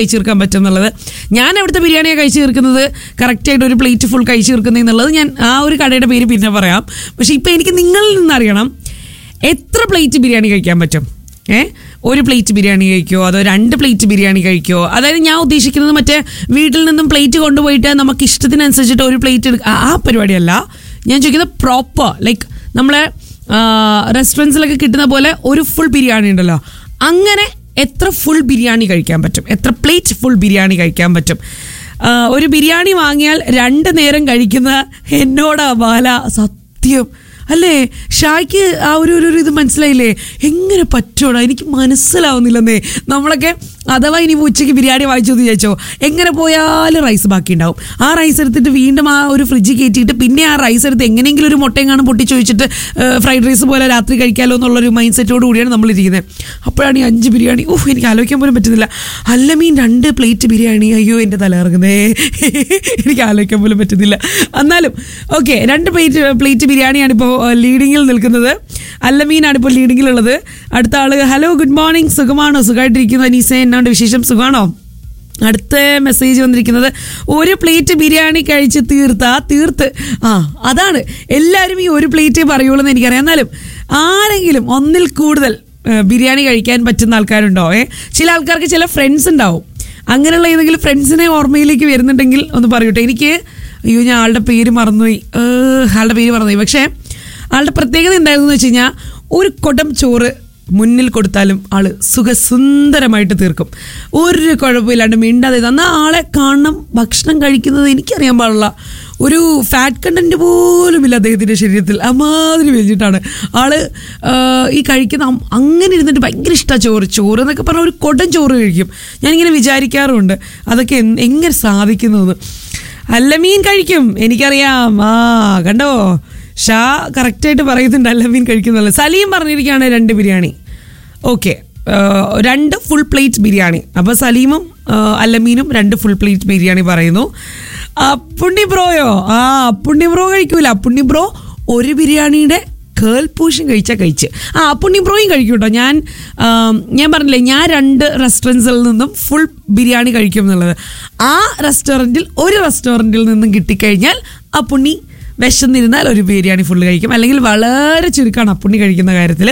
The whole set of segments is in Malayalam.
കഴിച്ചു തീർക്കാൻ പറ്റും എന്നുള്ളത് ഞാൻ അവിടുത്തെ ബിരിയാണിയാണ് കഴിച്ചു തീർക്കുന്നത് കറക്റ്റായിട്ട് ഒരു പ്ലേറ്റ് ഫുൾ കഴിച്ചു തീർക്കുന്നത് എന്നുള്ളത് ഞാൻ ആ ഒരു കടയുടെ പേര് പിന്നെ പറയാം പക്ഷെ ഇപ്പം എനിക്ക് നിങ്ങളിൽ നിന്ന് അറിയണം എത്ര പ്ലേറ്റ് ബിരിയാണി കഴിക്കാൻ പറ്റും ഏ ഒരു പ്ലേറ്റ് ബിരിയാണി കഴിക്കുമോ അതോ രണ്ട് പ്ലേറ്റ് ബിരിയാണി കഴിക്കുമോ അതായത് ഞാൻ ഉദ്ദേശിക്കുന്നത് മറ്റേ വീട്ടിൽ നിന്നും പ്ലേറ്റ് കൊണ്ടുപോയിട്ട് നമുക്ക് ഇഷ്ടത്തിനനുസരിച്ചിട്ട് ഒരു പ്ലേറ്റ് എടുക്കുക ആ പരിപാടിയല്ല ഞാൻ ചോദിക്കുന്നത് പ്രോപ്പർ ലൈക്ക് നമ്മളെ റെസ്റ്റോറൻറ്റ്സിലൊക്കെ കിട്ടുന്ന പോലെ ഒരു ഫുൾ ബിരിയാണി ഉണ്ടല്ലോ അങ്ങനെ എത്ര ഫുൾ ബിരിയാണി കഴിക്കാൻ പറ്റും എത്ര പ്ലേറ്റ് ഫുൾ ബിരിയാണി കഴിക്കാൻ പറ്റും ആ, ഒരു ബിരിയാണി വാങ്ങിയാൽ രണ്ട് നേരം കഴിക്കുന്ന എന്നോടാ ബാല സത്യം അല്ലേ ഷായ്ക്ക് ആ ഒരു ഒരു ഒരു ഇത് മനസ്സിലായില്ലേ എങ്ങനെ പറ്റൂടാ എനിക്ക് മനസ്സിലാവുന്നില്ലെന്നേ നമ്മളൊക്കെ അഥവാ ഇനി ഉച്ചയ്ക്ക് ബിരിയാണി വാങ്ങിച്ചു എന്ന് വിചാരിച്ചോ എങ്ങനെ പോയാലും റൈസ് ബാക്കി ഉണ്ടാവും ആ റൈസ് എടുത്തിട്ട് വീണ്ടും ആ ഒരു ഫ്രിഡ്ജിൽ കയറ്റിയിട്ട് പിന്നെ ആ റൈസ് എടുത്ത് എങ്ങനെയെങ്കിലും ഒരു മുട്ടയും കാണും പൊട്ടിച്ച് വെച്ചിട്ട് ഫ്രൈഡ് റൈസ് പോലെ രാത്രി കഴിക്കാമല്ലോ എന്നുള്ളൊരു മൈൻഡ് സെറ്റോട് കൂടിയാണ് നമ്മൾ ഇരിക്കുന്നത് അപ്പോഴാണ് ഈ അഞ്ച് ബിരിയാണി ഓഹ് എനിക്ക് ആലോചിക്കാൻ പോലും പറ്റുന്നില്ല അല്ല മീൻ രണ്ട് പ്ലേറ്റ് ബിരിയാണി അയ്യോ എൻ്റെ തല ഇറങ്ങുന്നേ എനിക്ക് ആലോചിക്കാൻ പോലും പറ്റുന്നില്ല എന്നാലും ഓക്കെ രണ്ട് പ്ലേറ്റ് പ്ലേറ്റ് ബിരിയാണിയാണ് ഇപ്പോൾ ലീഡിങ്ങിൽ നിൽക്കുന്നത് അല്ലമീനാണ് ഇപ്പോൾ ലീഡിങ്ങിലുള്ളത് അടുത്ത ആള് ഹലോ ഗുഡ് മോർണിംഗ് സുഖമാണോ സുഖമായിട്ടിരിക്കുന്നു അനീസ എന്നാണ്ട് വിശേഷം സുഖമാണോ അടുത്ത മെസ്സേജ് വന്നിരിക്കുന്നത് ഒരു പ്ലേറ്റ് ബിരിയാണി കഴിച്ച് തീർത്താ തീർത്ത് ആ അതാണ് എല്ലാവരും ഈ ഒരു പ്ലേറ്റേ പറയുള്ളൂ എന്ന് എനിക്കറിയാം എന്നാലും ആരെങ്കിലും ഒന്നിൽ കൂടുതൽ ഏ, ബിരിയാണി കഴിക്കാൻ പറ്റുന്ന ആൾക്കാരുണ്ടോ ഏ ചില ആൾക്കാർക്ക് ചില ഫ്രണ്ട്സ് ഉണ്ടാവും അങ്ങനെയുള്ള ഏതെങ്കിലും ഫ്രണ്ട്സിനെ ഓർമ്മയിലേക്ക് വരുന്നുണ്ടെങ്കിൽ ഒന്ന് പറയൂട്ടെ എനിക്ക് അയ്യോ ഞാൻ ആളുടെ പേര് മറന്നുപോയി ഏ, ആളുടെ പേര് മറന്നുപോയി പക്ഷേ ആളുടെ പ്രത്യേകത എന്തായിരുന്നു വെച്ച് കഴിഞ്ഞാൽ ഒരു കുടം ചോറ് മുന്നിൽ കൊടുത്താലും ആള് സുഖസുന്ദരമായിട്ട് തീർക്കും ഒരു കുഴപ്പമില്ലാണ്ട് മിണ്ടാതെ എന്നാൽ ആളെ കാണണം ഭക്ഷണം കഴിക്കുന്നത് എനിക്കറിയാൻ പാടില്ല ഒരു ഫാറ്റ് കണ്ടന്റ് പോലും ഇല്ല അദ്ദേഹത്തിൻ്റെ ശരീരത്തിൽ അമാതിരി വലിച്ചിട്ടാണ് ആള് ആ, ഈ കഴിക്കുന്ന അം- അങ്ങനെ ഇരുന്നിട്ട് ഭയങ്കര ഇഷ്ടമാണ് ചോറ് ചോറ് എന്നൊക്കെ പറഞ്ഞാൽ ഒരു കൊടം ചോറ് കഴിക്കും ഞാനിങ്ങനെ വിചാരിക്കാറുണ്ട് അതൊക്കെ എൻ- എങ്ങനെ സാധിക്കുന്നു അല്ല മീൻ കഴിക്കും എനിക്കറിയാം ആ കണ്ടോ ഷാ കറക്റ്റായിട്ട് പറയുന്നുണ്ട് അല്ല മീൻ കഴിക്കുന്നുള്ളത് സലീം പറഞ്ഞിരിക്കുകയാണ് രണ്ട് ബിരിയാണി ഓക്കെ രണ്ട് ഫുൾ പ്ലേറ്റ് ബിരിയാണി അപ്പോൾ സലീമും ആ, അല്ലമീനും രണ്ട് ഫുൾ പ്ലേറ്റ് ബിരിയാണി പറയുന്നു അപ്പുണ്ണി ബ്രോയോ ആ അപ്പുണ്ണി ബ്രോ കഴിക്കൂല അപ്പുണ്ണി ബ്രോ ഒരു ബിരിയാണിയുടെ കേൾ പൂഷൻ കഴിച്ചാൽ കഴിച്ച് ആ അപ്പുണ്ണി ബ്രോയും കഴിക്കും കേട്ടോ ഞാൻ ആം, ഞാൻ പറഞ്ഞില്ലേ ഞാൻ രണ്ട് റെസ്റ്റോറൻറ്റ്സിൽ നിന്നും ഫുൾ ബിരിയാണി കഴിക്കും എന്നുള്ളത് ആ റെസ്റ്റോറൻറ്റിൽ ഒരു റെസ്റ്റോറൻറ്റിൽ നിന്നും കിട്ടിക്കഴിഞ്ഞാൽ അപ്പുണ്ണി വിശന്നിരുന്നാൽ ഒരു ബിരിയാണി ഫുൾ കഴിക്കും അല്ലെങ്കിൽ വളരെ ചുരുക്കമാണ് അപ്പുണ്ണി കഴിക്കുന്ന കാര്യത്തിൽ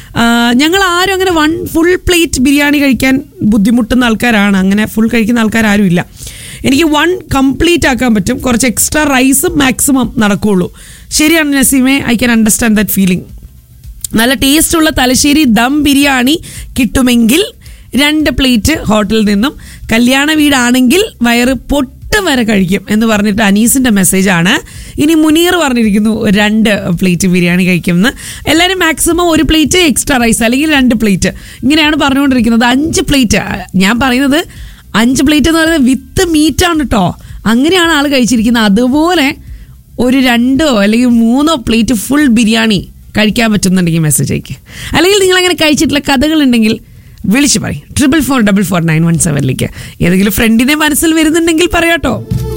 ഞങ്ങൾ ആരും അങ്ങനെ വൺ ഫുൾ പ്ലേറ്റ് ബിരിയാണി കഴിക്കാൻ ബുദ്ധിമുട്ടുന്ന ആൾക്കാരാണ് അങ്ങനെ ഫുൾ കഴിക്കുന്ന ആൾക്കാരും ഇല്ല എനിക്ക് വൺ കംപ്ലീറ്റ് ആക്കാൻ പറ്റും കുറച്ച് എക്സ്ട്രാ റൈസും മാക്സിമം നടക്കുകയുള്ളൂ ശരിയാണ് നസീമെ I can understand that feeling നല്ല ടേസ്റ്റുള്ള തലശ്ശേരി ദം ബിരിയാണി കിട്ടുമെങ്കിൽ രണ്ട് പ്ലേറ്റ് ഹോട്ടലിൽ നിന്നും കല്യാണ വീടാണെങ്കിൽ വയറ് പൊട്ട് വരെ കഴിക്കും എന്ന് പറഞ്ഞിട്ട് അനീസിന്റെ മെസ്സേജാണ് ഇനി മുനീർ പറഞ്ഞിരിക്കുന്നു രണ്ട് പ്ലേറ്റ് ബിരിയാണി കഴിക്കുമെന്ന് എല്ലാവരും മാക്സിമം ഒരു പ്ലേറ്റ് എക്സ്ട്രാ റൈസ് അല്ലെങ്കിൽ രണ്ട് പ്ലേറ്റ് ഇങ്ങനെയാണ് പറഞ്ഞുകൊണ്ടിരിക്കുന്നത് അഞ്ച് പ്ലേറ്റ് ഞാൻ പറയുന്നത് അഞ്ച് പ്ലേറ്റ് എന്ന് പറയുന്നത് വിത്ത് മീറ്റാണ് കേട്ടോ അങ്ങനെയാണ് ആൾ കഴിച്ചിരിക്കുന്നത് അതുപോലെ ഒരു രണ്ടോ അല്ലെങ്കിൽ മൂന്നോ പ്ലേറ്റ് ഫുൾ ബിരിയാണി കഴിക്കാൻ പറ്റുന്നുണ്ടെങ്കിൽ മെസ്സേജ് അയക്കുക അല്ലെങ്കിൽ നിങ്ങൾ അങ്ങനെ കഴിച്ചിട്ടുള്ള കഥകളുണ്ടെങ്കിൽ വിളിച്ചു പറയും triple four double four nine one സെവനിലേക്ക് ഏതെങ്കിലും ഫ്രണ്ടിനെ മനസ്സിൽ വരുന്നുണ്ടെങ്കിൽ പറയാട്ടോ